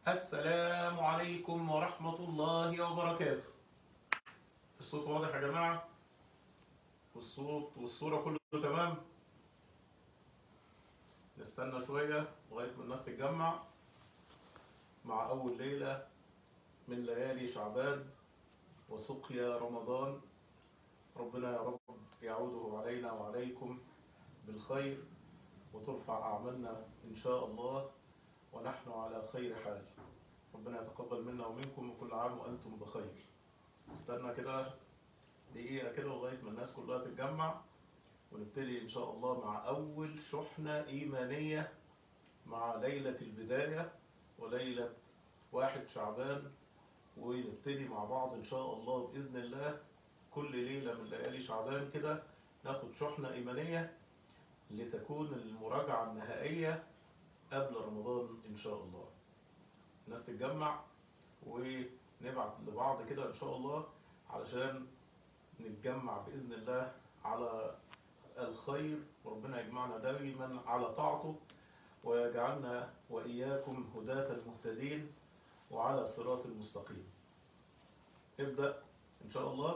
السلام عليكم ورحمة الله وبركاته الصوت واضح يا جماعة والصوت والصورة كله تمام نستنى شوية لغاية ما الناس تتجمع مع أول ليلة من ليالي شعبان وسقيا رمضان ربنا يا رب يعوده علينا وعليكم بالخير وترفع أعمالنا إن شاء الله ونحن على خير حال ربنا يتقبل منا ومنكم وكل عام وأنتم بخير استنى كده دقيقة كده لغاية ما الناس كلها تتجمع ونبتدي إن شاء الله مع أول شحنة إيمانية مع ليلة البداية وليلة واحد شعبان ونبتدي مع بعض إن شاء الله بإذن الله كل ليلة من ليالي شعبان كده ناخد شحنة إيمانية لتكون المراجعة النهائية قبل رمضان إن شاء الله الناس تتجمع ونبعت لبعض كده إن شاء الله علشان نتجمع بإذن الله على الخير وربنا يجمعنا دائما على طاعته ويجعلنا وإياكم هداة المهتدين وعلى صراط المستقيم ابدأ إن شاء الله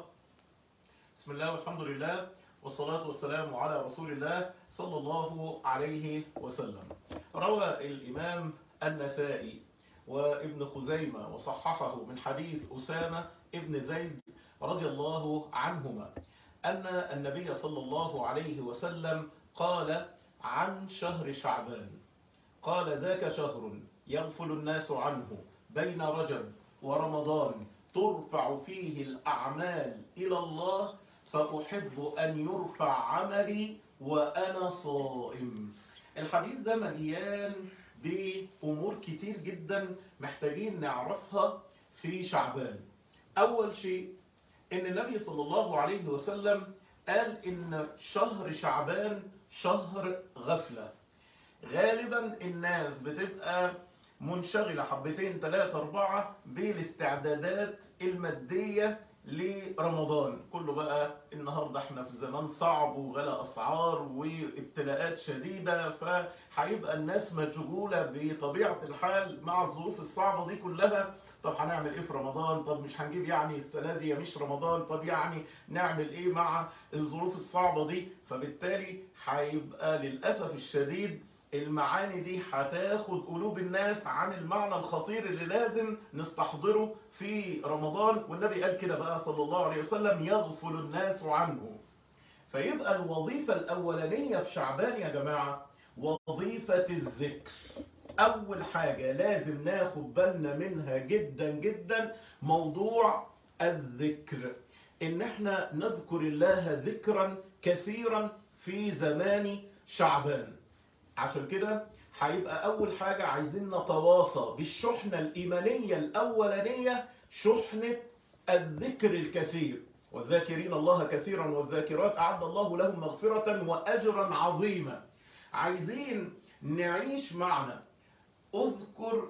بسم الله والحمد لله والصلاة والسلام على رسول الله صلى الله عليه وسلم روى الإمام النسائي وابن خزيمة وصححه من حديث أسامة ابن زيد رضي الله عنهما أن النبي صلى الله عليه وسلم قال عن شهر شعبان قال ذاك شهر يغفل الناس عنه بين رجب ورمضان ترفع فيه الأعمال إلى الله فأحب أن يرفع عملي وأنا صائم الحديث ده مليان بأمور كتير جدا محتاجين نعرفها في شعبان أول شيء إن النبي صلى الله عليه وسلم قال إن شهر شعبان شهر غفلة غالبا الناس بتبقى منشغلة حبتين ثلاثة أربعة بالاستعدادات المادية لرمضان كله بقى النهاردة احنا في زمان صعب وغلا أسعار وابتلاءات شديدة فهيبقى الناس مشغولة بطبيعة الحال مع الظروف الصعبة دي كلها طب هنعمل ايه في رمضان طب مش هنجيب يعني السنة دي مش رمضان طب يعني نعمل ايه مع الظروف الصعبة دي فبالتالي هيبقى للأسف الشديد المعاني دي هتاخد قلوب الناس عن المعنى الخطير اللي لازم نستحضره في رمضان والنبي قال كده بقى صلى الله عليه وسلم يغفل الناس عنه فيبقى الوظيفة الأولانية في شعبان يا جماعة وظيفة الذكر أول حاجة لازم ناخد بالنا منها جدا جدا موضوع الذكر إن احنا نذكر الله ذكرا كثيرا في زمان شعبان عشان كده هيبقى أول حاجة عايزين نتواصى بالشحنة الإيمانية الأولانية شحنة الذكر الكثير والذاكرين الله كثيرا والذاكرات أعد الله لهم مغفرة وأجرا عظيما عايزين نعيش معنا اذكر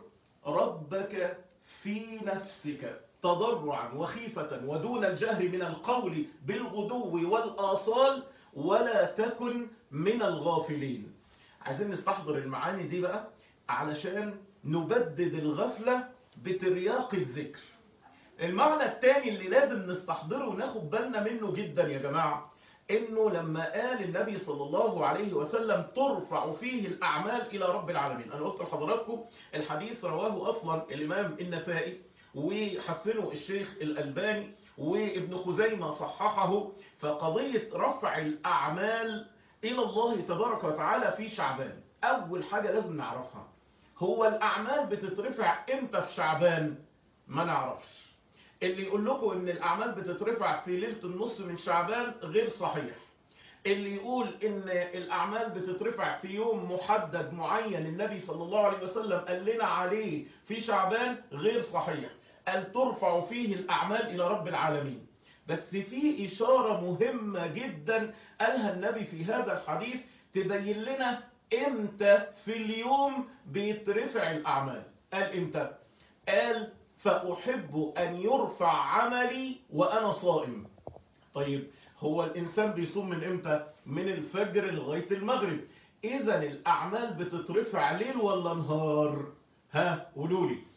ربك في نفسك تضرعا وخيفة ودون الجهر من القول بالغدو والآصال ولا تكن من الغافلين عايزين نستحضر المعاني دي بقى علشان نبدد الغفلة بترياق الذكر المعنى الثاني اللي لازم نستحضره وناخد بالنا منه جدا يا جماعة انه لما قال النبي صلى الله عليه وسلم ترفع فيه الاعمال الى رب العالمين انا قلت لحضراتكم الحديث رواه اصلا الامام النسائي وحسنه الشيخ الالباني وابن خزيمة صححه فقضية رفع الاعمال الى الله تبارك وتعالى في شعبان اول حاجة لازم نعرفها هو الاعمال بتترفع امتى في شعبان ما نعرفش اللي يقول لكم ان الاعمال بتترفع في ليلة النص من شعبان غير صحيح اللي يقول ان الاعمال بتترفع في يوم محدد معين النبي صلى الله عليه وسلم قال لنا عليه في شعبان غير صحيح قال ترفع فيه الاعمال الى رب العالمين بس في اشارة مهمة جدا قالها النبي في هذا الحديث تبين لنا امتى في اليوم بيترفع الاعمال قال امتى قال فأحب أن يرفع عملي وأنا صائم طيب هو الإنسان بيصوم من إمتى؟ من الفجر لغاية المغرب إذا الأعمال بتترفع ليل ولا نهار؟ ها قولوا لي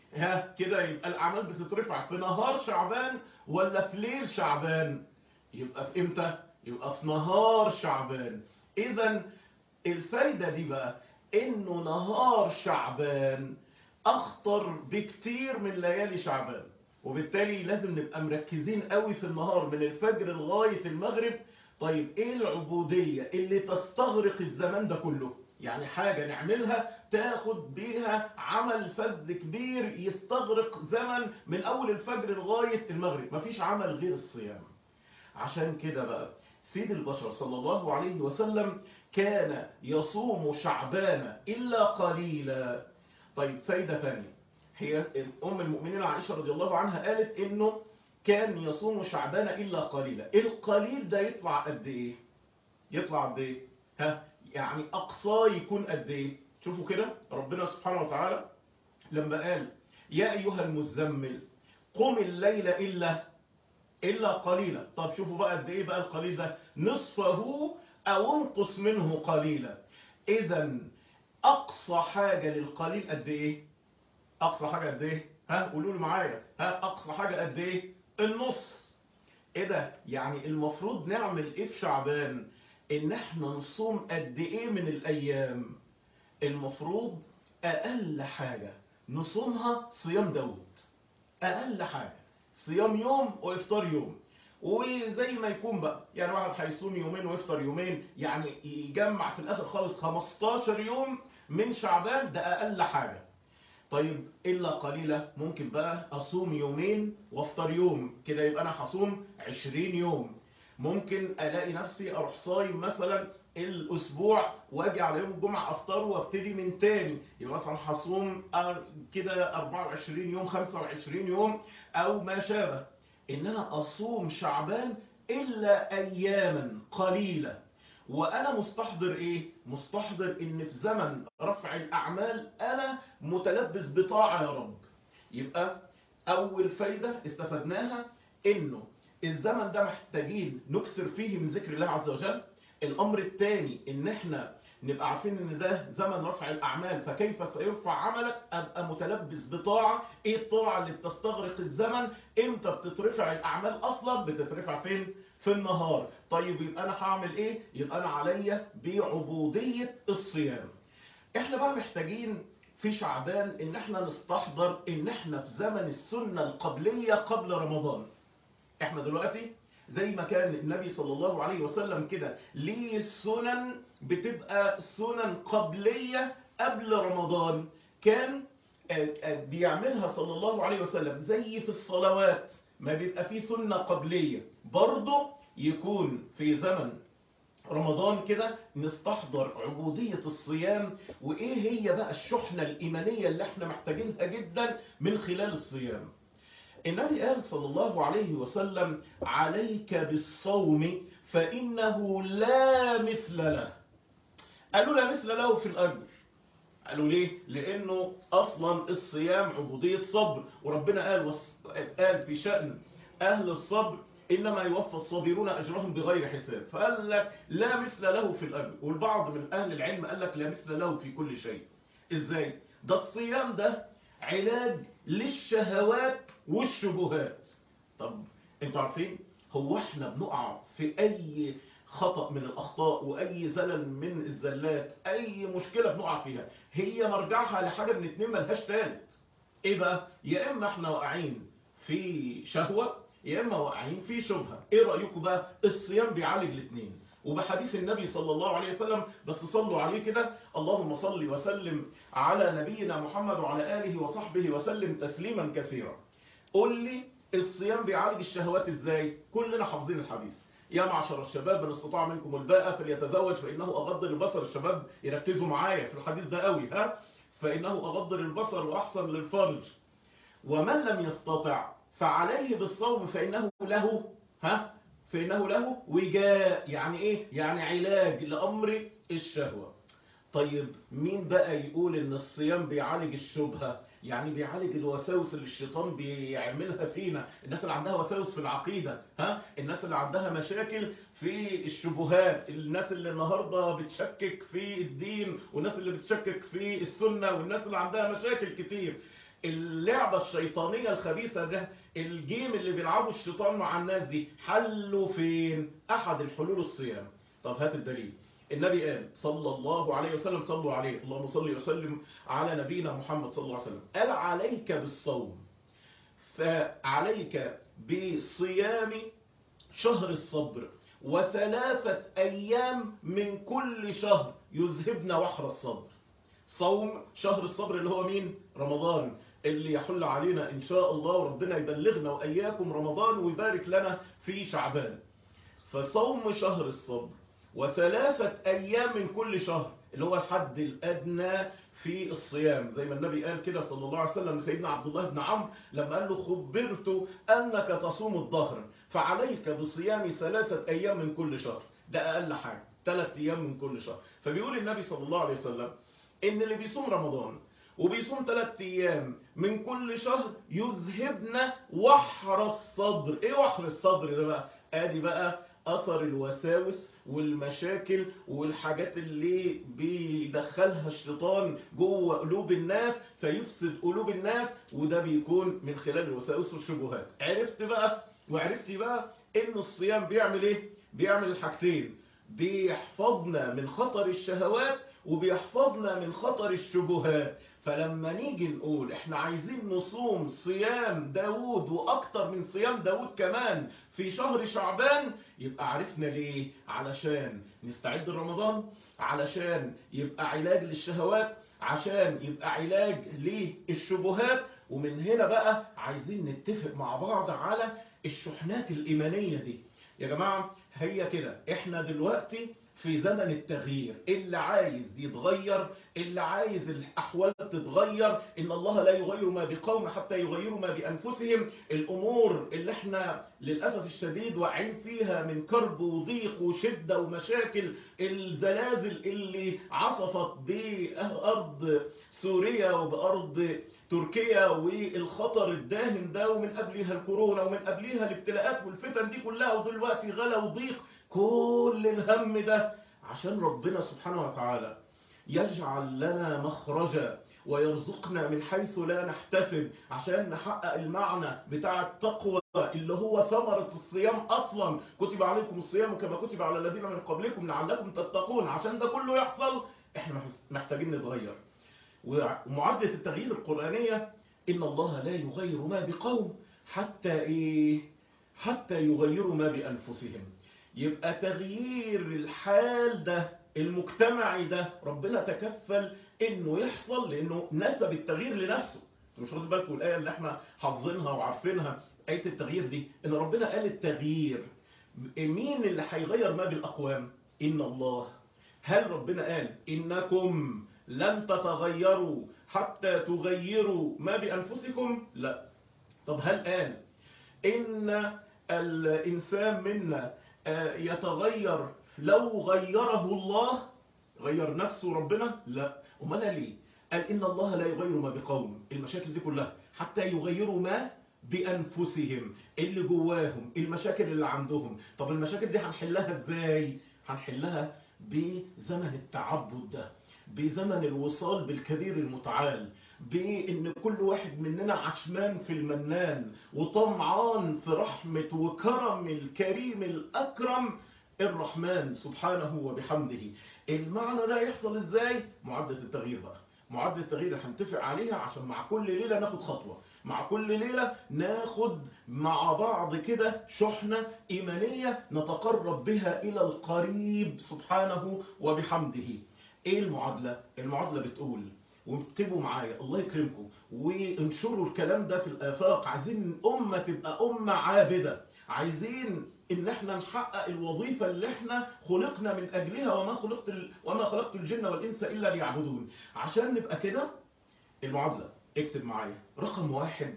ها كده يبقى الاعمال بتترفع في نهار شعبان ولا في ليل شعبان يبقى في امتى يبقى في نهار شعبان اذا الفايده دي بقى انه نهار شعبان اخطر بكتير من ليالي شعبان وبالتالي لازم نبقى مركزين قوي في النهار من الفجر لغايه المغرب طيب ايه العبوديه اللي تستغرق الزمان ده كله يعني حاجة نعملها تاخد بيها عمل فذ كبير يستغرق زمن من أول الفجر لغاية المغرب مفيش عمل غير الصيام عشان كده بقى سيد البشر صلى الله عليه وسلم كان يصوم شعبان إلا قليلا طيب فايدة ثانية هي أم المؤمنين عائشة رضي الله عنها قالت إنه كان يصوم شعبان إلا قليلا القليل ده يطلع قد إيه يطلع قد إيه ها يعني أقصاه يكون قد إيه شوفوا كده ربنا سبحانه وتعالى لما قال يا أيها المزمل قم الليل إلا إلا قليلا طب شوفوا بقى قد إيه بقى القليل ده نصفه أو انقص منه قليلا إذا أقصى حاجة للقليل قد إيه أقصى حاجة قد إيه ها قولوا لي معايا ها أقصى حاجة قد إيه النص إيه ده يعني المفروض نعمل إيه في شعبان إن إحنا نصوم قد إيه من الأيام المفروض أقل حاجة نصومها صيام داود أقل حاجة صيام يوم وإفطار يوم وزي ما يكون بقى يعني واحد هيصوم يومين ويفطر يومين يعني يجمع في الآخر خالص 15 يوم من شعبان ده أقل حاجة طيب إلا قليلة ممكن بقى أصوم يومين وافطر يوم كده يبقى أنا هصوم 20 يوم ممكن ألاقي نفسي أروح صايم مثلا الأسبوع وأجي على يوم الجمعة أفطر وابتدي من تاني يبقى مثلا هصوم كده 24 يوم 25 يوم أو ما شابه إن أنا أصوم شعبان إلا أياما قليلة وأنا مستحضر إيه؟ مستحضر إن في زمن رفع الأعمال أنا متلبس بطاعة يا رب يبقى أول فايدة استفدناها إنه الزمن ده محتاجين نكسر فيه من ذكر الله عز وجل الأمر الثاني إن إحنا نبقى عارفين إن ده زمن رفع الأعمال فكيف سيرفع عملك أبقى متلبس بطاعة إيه الطاعة اللي بتستغرق الزمن إمتى بتترفع الأعمال أصلا بتترفع فين في النهار طيب يبقى أنا هعمل إيه يبقى أنا عليا بعبودية الصيام إحنا بقى محتاجين في شعبان إن إحنا نستحضر إن إحنا في زمن السنة القبلية قبل رمضان إحنا دلوقتي زي ما كان النبي صلى الله عليه وسلم كده ليه سنن بتبقى سنن قبلية قبل رمضان كان بيعملها صلى الله عليه وسلم زي في الصلوات ما بيبقى فيه سنة قبلية برضه يكون في زمن رمضان كده نستحضر عبودية الصيام وإيه هي بقى الشحنة الإيمانية اللي احنا محتاجينها جدا من خلال الصيام النبي قال صلى الله عليه وسلم عليك بالصوم فإنه لا مثل له قالوا لا مثل له في الأجر قالوا ليه؟ لأنه أصلا الصيام عبودية صبر وربنا قال قال في شأن أهل الصبر إنما يوفى الصابرون أجرهم بغير حساب فقال لك لا مثل له في الأجر والبعض من أهل العلم قال لك لا مثل له في كل شيء إزاي؟ ده الصيام ده علاج للشهوات والشبهات طب انتوا عارفين هو احنا بنقع في اي خطأ من الاخطاء واي زلل من الزلات اي مشكلة بنقع فيها هي مرجعها لحاجة من اتنين ملهاش تالت ايه بقى يا اما احنا واقعين في شهوة يا اما واقعين في شبهة ايه رأيكم بقى الصيام بيعالج الاتنين وبحديث النبي صلى الله عليه وسلم بس صلوا عليه كده اللهم صل وسلم على نبينا محمد وعلى آله وصحبه وسلم تسليما كثيرا قول لي الصيام بيعالج الشهوات ازاي كلنا حافظين الحديث يا معشر الشباب من استطاع منكم الباء فليتزوج فإنه أغض للبصر الشباب يركزوا معايا في الحديث ده قوي ها فإنه أغض للبصر وأحسن للفرج ومن لم يستطع فعليه بالصوم فإنه له ها فإنه له وجاء يعني إيه يعني علاج لأمر الشهوة طيب مين بقى يقول ان الصيام بيعالج الشبهة يعني بيعالج الوساوس اللي الشيطان بيعملها فينا الناس اللي عندها وساوس في العقيدة ها الناس اللي عندها مشاكل في الشبهات الناس اللي النهاردة بتشكك في الدين والناس اللي بتشكك في السنة والناس اللي عندها مشاكل كتير اللعبة الشيطانية الخبيثة ده الجيم اللي بيلعبه الشيطان مع الناس دي حله فين احد الحلول الصيام طب هات الدليل النبي قال صلى الله عليه وسلم صلوا عليه اللهم صل وسلم على نبينا محمد صلى الله عليه وسلم قال عليك بالصوم فعليك بصيام شهر الصبر وثلاثة أيام من كل شهر يذهبن وحر الصبر صوم شهر الصبر اللي هو مين؟ رمضان اللي يحل علينا إن شاء الله وربنا يبلغنا وإياكم رمضان ويبارك لنا في شعبان فصوم شهر الصبر وثلاثة أيام من كل شهر اللي هو الحد الأدنى في الصيام زي ما النبي قال كده صلى الله عليه وسلم لسيدنا عبد الله بن عمرو لما قال له خبرت أنك تصوم الظهر فعليك بصيام ثلاثة أيام من كل شهر ده أقل حاجة ثلاث أيام من كل شهر فبيقول النبي صلى الله عليه وسلم إن اللي بيصوم رمضان وبيصوم ثلاث أيام من كل شهر يذهبن وحر الصدر إيه وحر الصدر ده بقى آدي بقى أثر الوساوس والمشاكل والحاجات اللي بيدخلها الشيطان جوه قلوب الناس فيفسد قلوب الناس وده بيكون من خلال الوساوس والشبهات عرفت بقى وعرفتي بقى ان الصيام بيعمل ايه بيعمل الحاجتين بيحفظنا من خطر الشهوات وبيحفظنا من خطر الشبهات فلما نيجي نقول احنا عايزين نصوم صيام داود واكتر من صيام داود كمان في شهر شعبان يبقى عرفنا ليه علشان نستعد لرمضان علشان يبقى علاج للشهوات عشان يبقى علاج للشبهات ومن هنا بقى عايزين نتفق مع بعض على الشحنات الإيمانية دي يا جماعة هي كده احنا دلوقتي في زمن التغيير اللي عايز يتغير اللي عايز الأحوال تتغير إن الله لا يغير ما بقوم حتى يغيروا ما بأنفسهم الأمور اللي احنا للأسف الشديد واقعين فيها من كرب وضيق وشدة ومشاكل الزلازل اللي عصفت بأرض سوريا وبأرض تركيا والخطر الداهم ده ومن قبلها الكورونا ومن قبلها الابتلاءات والفتن دي كلها ودلوقتي غلا وضيق كل الهم ده عشان ربنا سبحانه وتعالى يجعل لنا مخرجا ويرزقنا من حيث لا نحتسب عشان نحقق المعنى بتاع التقوى اللي هو ثمرة الصيام أصلا كتب عليكم الصيام كما كتب على الذين من قبلكم لعلكم تتقون عشان ده كله يحصل احنا محتاجين نتغير ومعادلة التغيير القرآنية إن الله لا يغير ما بقوم حتى إيه حتى يغيروا ما بأنفسهم يبقى تغيير الحال ده المجتمعي ده ربنا تكفل انه يحصل لانه نسب التغيير لنفسه مش واخد بالكم الايه اللي احنا حافظينها وعارفينها ايه التغيير دي ان ربنا قال التغيير مين اللي هيغير ما بالاقوام ان الله هل ربنا قال انكم لن تتغيروا حتى تغيروا ما بانفسكم لا طب هل قال ان الانسان منا يتغير لو غيره الله غير نفسه ربنا لا امال ليه قال ان الله لا يغير ما بقوم المشاكل دي كلها حتى يغيروا ما بانفسهم اللي جواهم المشاكل اللي عندهم طب المشاكل دي هنحلها ازاي هنحلها بزمن التعبد ده بزمن الوصال بالكبير المتعال بان كل واحد مننا عشمان في المنان وطمعان في رحمة وكرم الكريم الأكرم الرحمن سبحانه وبحمده المعنى ده يحصل ازاي معادلة التغيير بقى معادلة التغيير اللي هنتفق عليها عشان مع كل ليلة ناخد خطوة مع كل ليلة ناخد مع بعض كده شحنة إيمانية نتقرب بها إلى القريب سبحانه وبحمده ايه المعادلة المعادلة بتقول واكتبوا معايا الله يكرمكم وانشروا الكلام ده في الآفاق عايزين أمة تبقى أمة عابدة عايزين ان احنا نحقق الوظيفة اللي احنا خلقنا من اجلها وما خلقت ال... وما خلقت الجن والانس الا ليعبدون عشان نبقى كده المعادلة اكتب معايا رقم واحد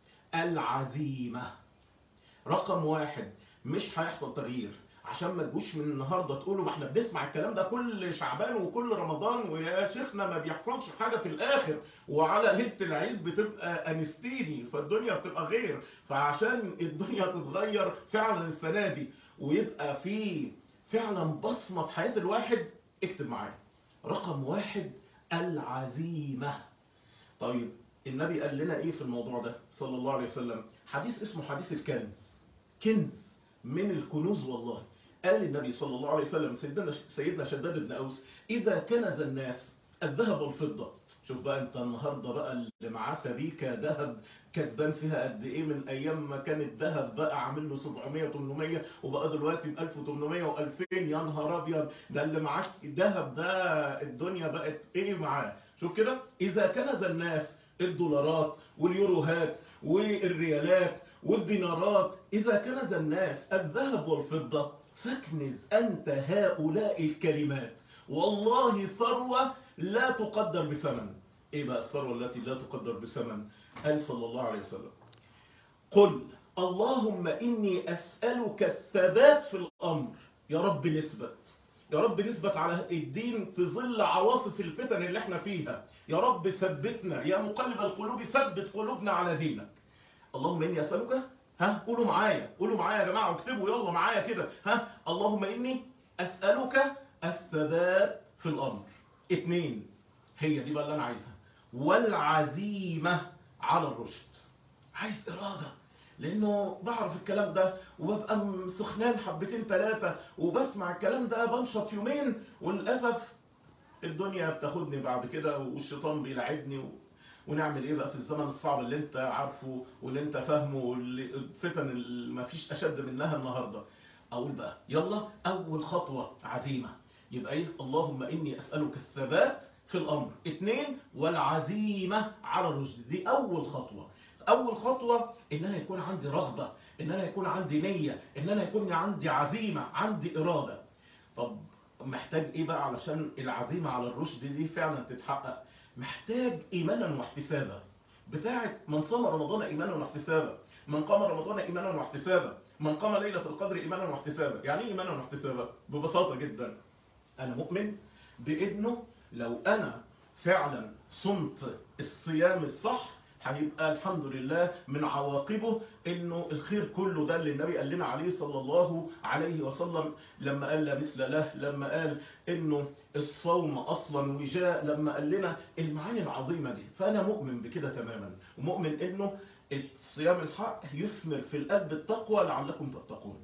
العزيمة رقم واحد مش هيحصل تغيير عشان ما تجوش من النهاردة تقولوا ما احنا بنسمع الكلام ده كل شعبان وكل رمضان ويا شيخنا ما بيحصلش حاجة في الاخر وعلى ليلة العيد بتبقى انستيني فالدنيا بتبقى غير فعشان الدنيا تتغير فعلا السنة دي ويبقى في فعلا بصمة في حياة الواحد اكتب معايا رقم واحد العزيمة طيب النبي قال لنا ايه في الموضوع ده صلى الله عليه وسلم حديث اسمه حديث الكنز كنز من الكنوز والله قال النبي صلى الله عليه وسلم سيدنا سيدنا شداد بن اوس اذا كنز الناس الذهب والفضه شوف بقى انت النهارده بقى اللي معاه سبيكه ذهب كسبان فيها قد ايه من ايام ما كان الذهب بقى عامل له 700 800 وبقى دلوقتي ب 1800 و2000 يا نهار ابيض ده اللي معاه الذهب ده الدنيا بقت ايه معاه شوف كده اذا كنز الناس الدولارات واليوروهات والريالات والدينارات اذا كنز الناس الذهب والفضه فاكنز انت هؤلاء الكلمات والله ثروه لا تقدر بثمن ايه بقى الثروه التي لا تقدر بثمن قال صلى الله عليه وسلم قل اللهم اني اسالك الثبات في الامر يا رب نثبت يا رب نثبت على الدين في ظل عواصف الفتن اللي احنا فيها يا رب ثبتنا يا مقلب القلوب ثبت قلوبنا على دينك اللهم اني اسالك ها قولوا معايا قولوا معايا يا جماعه واكتبوا يلا معايا كده ها اللهم اني اسالك الثبات في الامر اتنين هي دي بقى اللي انا عايزها والعزيمه على الرشد عايز اراده لانه بعرف الكلام ده وببقى سخنان حبتين ثلاثه وبسمع الكلام ده بنشط يومين وللاسف الدنيا بتاخدني بعد كده والشيطان بيلعبني و... ونعمل ايه بقى في الزمن الصعب اللي انت عارفه واللي انت فاهمه واللي الفتن اللي ما فيش اشد منها النهارده اقول بقى يلا اول خطوه عزيمه يبقى ايه اللهم اني اسالك الثبات في الامر اتنين والعزيمه على الرشد دي اول خطوه اول خطوه ان انا يكون عندي رغبه ان انا يكون عندي نيه ان انا يكون عندي عزيمه عندي اراده طب محتاج ايه بقى علشان العزيمه على الرشد دي فعلا تتحقق محتاج ايمانا واحتسابا بتاعه من صام رمضان ايمانا واحتسابا من قام رمضان ايمانا واحتسابا من قام ليله القدر ايمانا واحتسابا يعني ايه ايمانا واحتسابا ببساطه جدا انا مؤمن بانه لو انا فعلا صمت الصيام الصح هيبقى الحمد لله من عواقبه انه الخير كله ده اللي النبي قال لنا عليه صلى الله عليه وسلم لما قال لا مثل له لما قال انه الصوم اصلا وجاء لما قال لنا المعاني العظيمه دي فانا مؤمن بكده تماما ومؤمن انه الصيام الحق يثمر في القلب التقوى لعلكم تتقون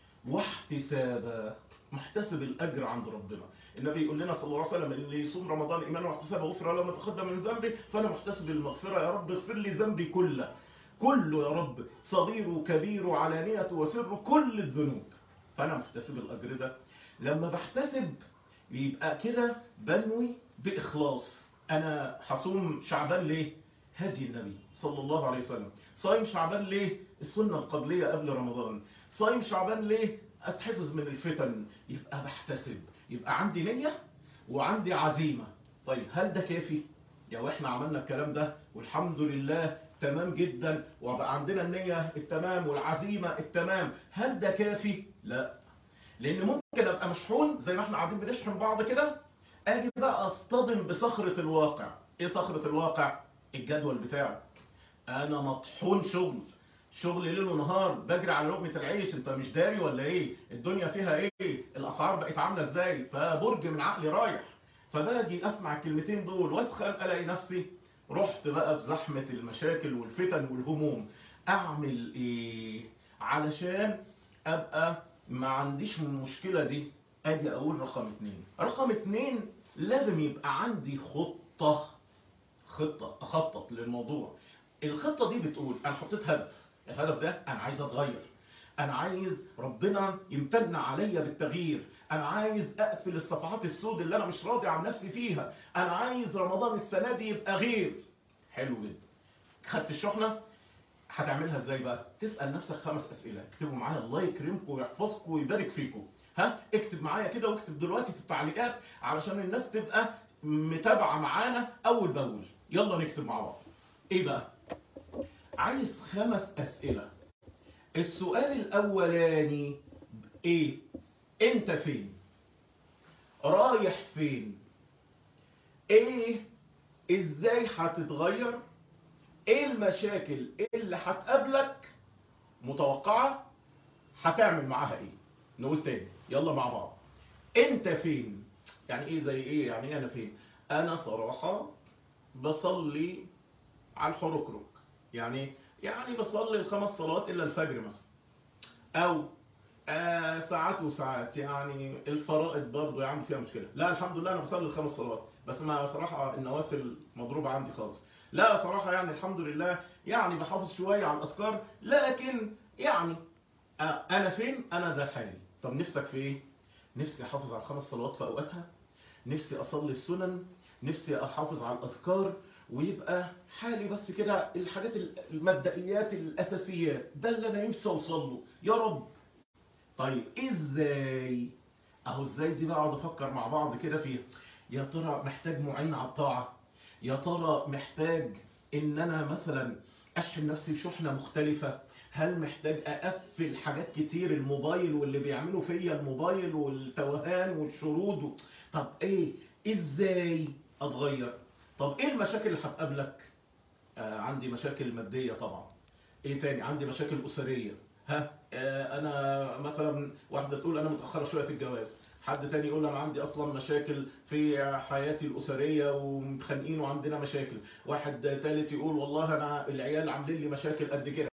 واحتسابا محتسب الاجر عند ربنا النبي يقول لنا صلى الله عليه وسلم اللي يصوم رمضان ايمانا واحتسابا غفر له ما تقدم من ذنبه فانا محتسب المغفره يا رب اغفر لي ذنبي كله كله يا رب صغير وكبير وعلانيه وسر كل الذنوب فانا محتسب الاجر ده لما بحتسب يبقى كده بنوي باخلاص انا هصوم شعبان ليه هدي النبي صلى الله عليه وسلم صايم شعبان ليه السنه القبليه قبل رمضان صايم شعبان ليه اتحفظ من الفتن يبقى بحتسب يبقى عندي نية وعندي عزيمة طيب هل ده كافي يا واحنا عملنا الكلام ده والحمد لله تمام جدا وبقى عندنا النية التمام والعزيمة التمام هل ده كافي لا لان ممكن ابقى مشحون زي ما احنا قاعدين بنشحن بعض كده اجي بقى اصطدم بصخرة الواقع ايه صخرة الواقع الجدول بتاعك انا مطحون شغل شغل ليل ونهار بجري على لقمة العيش انت مش داري ولا ايه الدنيا فيها ايه الاسعار بقت عاملة ازاي فبرج من عقلي رايح فباجي اسمع الكلمتين دول واسخن الاقي نفسي رحت بقى في زحمة المشاكل والفتن والهموم اعمل ايه علشان ابقى ما عنديش من المشكلة دي اجي اقول رقم اتنين رقم اتنين لازم يبقى عندي خطة خطة اخطط للموضوع الخطة دي بتقول انا حطيت هدف الهدف ده انا عايز اتغير انا عايز ربنا يمتن عليا بالتغيير انا عايز اقفل الصفحات السود اللي انا مش راضي عن نفسي فيها انا عايز رمضان السنة دي يبقى غير حلو جدا خدت الشحنة هتعملها ازاي بقى تسأل نفسك خمس اسئلة اكتبوا معايا الله يكرمكم ويحفظكم ويبارك فيكم ها اكتب معايا كده واكتب دلوقتي في التعليقات علشان الناس تبقى متابعة معانا اول باول يلا نكتب مع بعض ايه بقى عايز خمس أسئلة السؤال الأولاني إيه أنت فين رايح فين إيه إزاي هتتغير إيه المشاكل اللي هتقابلك متوقعة هتعمل معاها إيه نقول تاني يلا مع بعض أنت فين يعني إيه زي إيه يعني إيه أنا فين أنا صراحة بصلي على الحركرك يعني يعني بصلي الخمس صلوات الا الفجر مثلا او آه ساعات وساعات يعني الفرائض برضه يعني فيها مشكله لا الحمد لله انا بصلي الخمس صلوات بس ما صراحه النوافل مضروبه عندي خالص لا صراحه يعني الحمد لله يعني بحافظ شويه على الاذكار لكن يعني آه انا فين انا ذا حالي طب نفسك في ايه نفسي احافظ على الخمس صلوات في اوقاتها نفسي اصلي السنن نفسي احافظ على الاذكار ويبقى حالي بس كده الحاجات المبدئيات الاساسيات ده اللي انا نفسي اوصل له يا رب طيب ازاي اهو ازاي دي بقى اقعد افكر مع بعض كده فيها يا ترى محتاج معين على الطاعه يا ترى محتاج ان انا مثلا اشحن نفسي بشحنه مختلفه هل محتاج اقفل حاجات كتير الموبايل واللي بيعملوا فيا الموبايل والتوهان والشرود و... طب ايه ازاي اتغير طب ايه المشاكل اللي هتقابلك آه عندي مشاكل ماديه طبعا ايه تاني عندي مشاكل اسريه ها آه انا مثلا واحده تقول انا متاخره شويه في الجواز حد تاني يقول انا عندي اصلا مشاكل في حياتي الاسريه ومتخانقين وعندنا مشاكل واحد تالت يقول والله انا العيال عاملين لي مشاكل قد كده